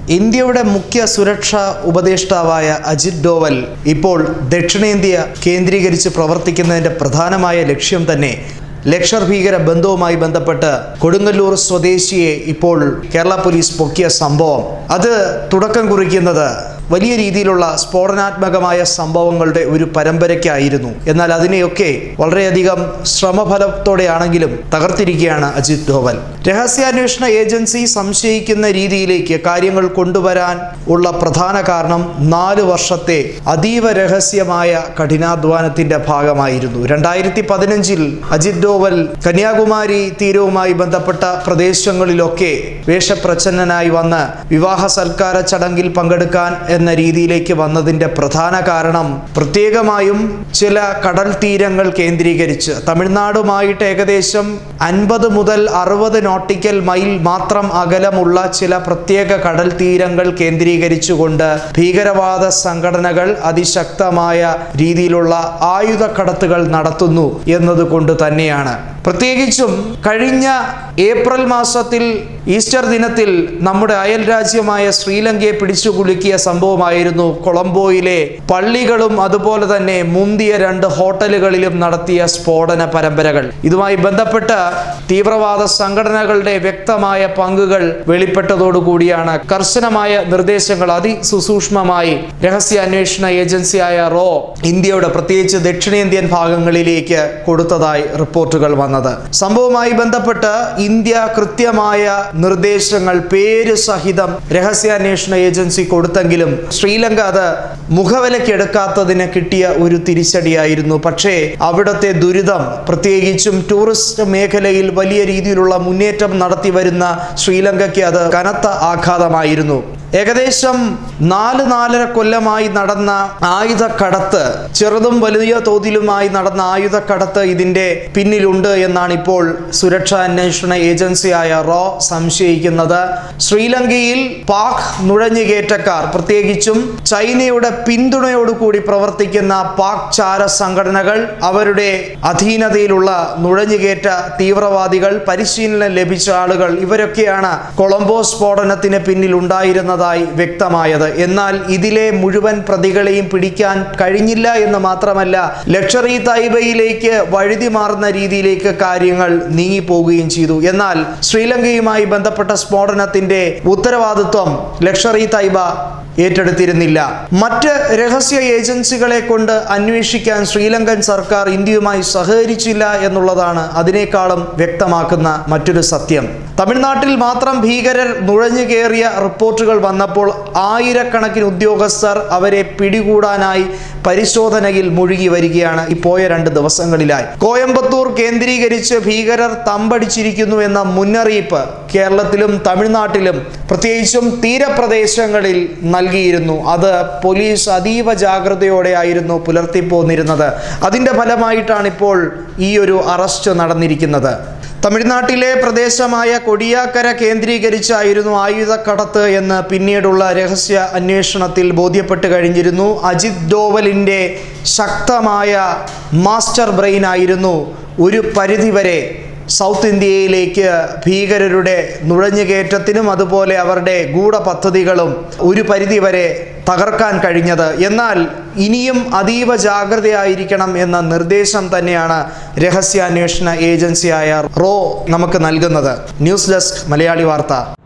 ഇന്ത്യയുടെ മുഖ്യ സുരക്ഷാ ഉപദേഷ്ടാവായ അജിത് ഡോവൽ ഇപ്പോൾ ദക്ഷിണേന്ത്യ കേന്ദ്രീകരിച്ച് പ്രവർത്തിക്കുന്നതിന്റെ പ്രധാനമായ ലക്ഷ്യം തന്നെ ലക്ഷർ ഭീകര ബന്ധവുമായി ബന്ധപ്പെട്ട് കൊടുങ്ങല്ലൂർ സ്വദേശിയെ ഇപ്പോൾ കേരള പോലീസ് പൊക്കിയ സംഭവം അത് തുടക്കം കുറിക്കുന്നത് വലിയ രീതിയിലുള്ള സ്ഫോടനാത്മകമായ സംഭവങ്ങളുടെ ഒരു പരമ്പരയ്ക്കായിരുന്നു എന്നാൽ അതിനെയൊക്കെ വളരെയധികം ശ്രമഫലത്തോടെയാണെങ്കിലും തകർത്തിരിക്കുകയാണ് അജിത് ഡോവൽ രഹസ്യാന്വേഷണ ഏജൻസി സംശയിക്കുന്ന രീതിയിലേക്ക് കാര്യങ്ങൾ കൊണ്ടുവരാൻ ഉള്ള പ്രധാന കാരണം നാല് വർഷത്തെ അതീവ രഹസ്യമായ കഠിനാധ്വാനത്തിന്റെ ഭാഗമായിരുന്നു രണ്ടായിരത്തി പതിനഞ്ചിൽ അജിത് ഡോവൽ കന്യാകുമാരി തീരവുമായി ബന്ധപ്പെട്ട പ്രദേശങ്ങളിലൊക്കെ വേഷപ്രച്ഛന്നനായി വന്ന് വിവാഹ സൽക്കാര ചടങ്ങിൽ പങ്കെടുക്കാൻ എന്ന രീതിയിലേക്ക് വന്നതിന്റെ പ്രധാന കാരണം പ്രത്യേകമായും ചില കടൽ തീരങ്ങൾ കേന്ദ്രീകരിച്ച് തമിഴ്നാടുമായിട്ട് ഏകദേശം അൻപത് മുതൽ അറുപത് നോട്ടിക്കൽ മൈൽ മാത്രം അകലമുള്ള ചില പ്രത്യേക കടൽ തീരങ്ങൾ കേന്ദ്രീകരിച്ചുകൊണ്ട് ഭീകരവാദ സംഘടനകൾ അതിശക്തമായ രീതിയിലുള്ള ആയുധ കടത്തുകൾ നടത്തുന്നു എന്നതുകൊണ്ട് തന്നെയാണ് പ്രത്യേകിച്ചും കഴിഞ്ഞ ഏപ്രിൽ മാസത്തിൽ ഈസ്റ്റർ ദിനത്തിൽ നമ്മുടെ അയൽ രാജ്യമായ ശ്രീലങ്കയെ പിടിച്ചു കുലുക്കിയ സംഭവമായിരുന്നു കൊളംബോയിലെ പള്ളികളും അതുപോലെ തന്നെ മുന്തിയ രണ്ട് ഹോട്ടലുകളിലും നടത്തിയ സ്ഫോടന പരമ്പരകൾ ഇതുമായി ബന്ധപ്പെട്ട തീവ്രവാദ സംഘടനകളുടെ വ്യക്തമായ പങ്കുകൾ വെളിപ്പെട്ടതോടുകൂടിയാണ് കർശനമായ നിർദ്ദേശങ്ങൾ അതിസുസൂക്ഷ്മമായി രഹസ്യാന്വേഷണ ഏജൻസിയായ റോ ഇന്ത്യയുടെ പ്രത്യേകിച്ച് ദക്ഷിണേന്ത്യൻ ഭാഗങ്ങളിലേക്ക് കൊടുത്തതായി റിപ്പോർട്ടുകൾ വന്നത് സംഭവവുമായി ബന്ധപ്പെട്ട് ഇന്ത്യ കൃത്യമായ നിർദ്ദേശങ്ങൾ പേര് സഹിതം രഹസ്യാന്വേഷണ ഏജൻസി കൊടുത്തെങ്കിലും ശ്രീലങ്ക അത് മുഖവിലക്കെടുക്കാത്തതിന് കിട്ടിയ ഒരു തിരിച്ചടിയായിരുന്നു പക്ഷേ അവിടുത്തെ ദുരിതം പ്രത്യേകിച്ചും ടൂറിസ്റ്റ് മേഖലയിൽ വലിയ രീതിയിലുള്ള മുന്നേറ്റം നടത്തി വരുന്ന ശ്രീലങ്കയ്ക്ക് അത് കനത്ത ആഘാതമായിരുന്നു ഏകദേശം നാല് നാലര കൊല്ലമായി നടന്ന ആയുധ കടത്ത് ചെറുതും വലിയ തോതിലുമായി നടന്ന ആയുധ കടത്ത് ഇതിന്റെ പിന്നിലുണ്ട് എന്നാണ് ഇപ്പോൾ സുരക്ഷാ അന്വേഷണ ഏജൻസിയായ റോ സംശയിക്കുന്നത് ശ്രീലങ്കയിൽ പാക് നുഴഞ്ഞുകയറ്റക്കാർ പ്രത്യേകിച്ചും ചൈനയുടെ പിന്തുണയോടുകൂടി പ്രവർത്തിക്കുന്ന പാക് ചാര സംഘടനകൾ അവരുടെ അധീനതയിലുള്ള നുഴഞ്ഞുകയറ്റ തീവ്രവാദികൾ പരിശീലനം ലഭിച്ച ആളുകൾ ഇവരൊക്കെയാണ് കൊളംബോ സ്ഫോടനത്തിന് പിന്നിൽ ഉണ്ടായിരുന്നത് എന്നതായി വ്യക്തമായത് എന്നാൽ ഇതിലെ മുഴുവൻ പ്രതികളെയും പിടിക്കാൻ കഴിഞ്ഞില്ല എന്ന് മാത്രമല്ല ലക്ഷറി തൈബയിലേക്ക് വഴുതി മാറുന്ന രീതിയിലേക്ക് കാര്യങ്ങൾ നീങ്ങിപ്പോവുകയും ചെയ്തു എന്നാൽ ശ്രീലങ്കയുമായി ബന്ധപ്പെട്ട സ്ഫോടനത്തിന്റെ ഉത്തരവാദിത്വം ലക്ഷറി തൈബ ഏറ്റെടുത്തിരുന്നില്ല മറ്റ് രഹസ്യ ഏജൻസികളെ കൊണ്ട് അന്വേഷിക്കാൻ ശ്രീലങ്കൻ സർക്കാർ ഇന്ത്യയുമായി സഹകരിച്ചില്ല എന്നുള്ളതാണ് അതിനേക്കാളും വ്യക്തമാക്കുന്ന മറ്റൊരു സത്യം തമിഴ്നാട്ടിൽ മാത്രം ഭീകരർ നുഴഞ്ഞു കയറിയ റിപ്പോർട്ടുകൾ വന്നപ്പോൾ ആയിരക്കണക്കിന് ഉദ്യോഗസ്ഥർ അവരെ പിടികൂടാനായി പരിശോധനയിൽ മുഴുകി വരികയാണ് ഈ പോയ രണ്ട് ദിവസങ്ങളിലായി കോയമ്പത്തൂർ കേന്ദ്രീകരിച്ച് ഭീകരർ തമ്പടിച്ചിരിക്കുന്നു എന്ന മുന്നറിയിപ്പ് കേരളത്തിലും തമിഴ്നാട്ടിലും പ്രത്യേകിച്ചും തീരപ്രദേശങ്ങളിൽ നൽകിയിരുന്നു അത് പോലീസ് അതീവ ജാഗ്രതയോടെയായിരുന്നു പുലർത്തിപ്പോന്നിരുന്നത് അതിൻ്റെ ഫലമായിട്ടാണ് ഇപ്പോൾ ഈ ഒരു അറസ്റ്റ് നടന്നിരിക്കുന്നത് തമിഴ്നാട്ടിലെ പ്രദേശമായ കൊടിയാക്കര കേന്ദ്രീകരിച്ചായിരുന്നു ആയുധ കടത്ത് എന്ന് പിന്നീടുള്ള രഹസ്യ അന്വേഷണത്തിൽ ബോധ്യപ്പെട്ട് കഴിഞ്ഞിരുന്നു അജിത് ഡോവലിൻ്റെ ശക്തമായ മാസ്റ്റർ ബ്രെയിൻ ആയിരുന്നു ഒരു പരിധിവരെ സൗത്ത് ഇന്ത്യയിലേക്ക് ഭീകരരുടെ നുഴഞ്ഞുകയറ്റത്തിനും അതുപോലെ അവരുടെ ഗൂഢപദ്ധതികളും ഒരു പരിധിവരെ തകർക്കാൻ കഴിഞ്ഞത് എന്നാൽ ഇനിയും അതീവ ജാഗ്രതയായിരിക്കണം എന്ന നിർദ്ദേശം തന്നെയാണ് രഹസ്യാന്വേഷണ ഏജൻസിയായ റോ നമുക്ക് നൽകുന്നത് ന്യൂസ് ഡെസ്ക് മലയാളി വാർത്ത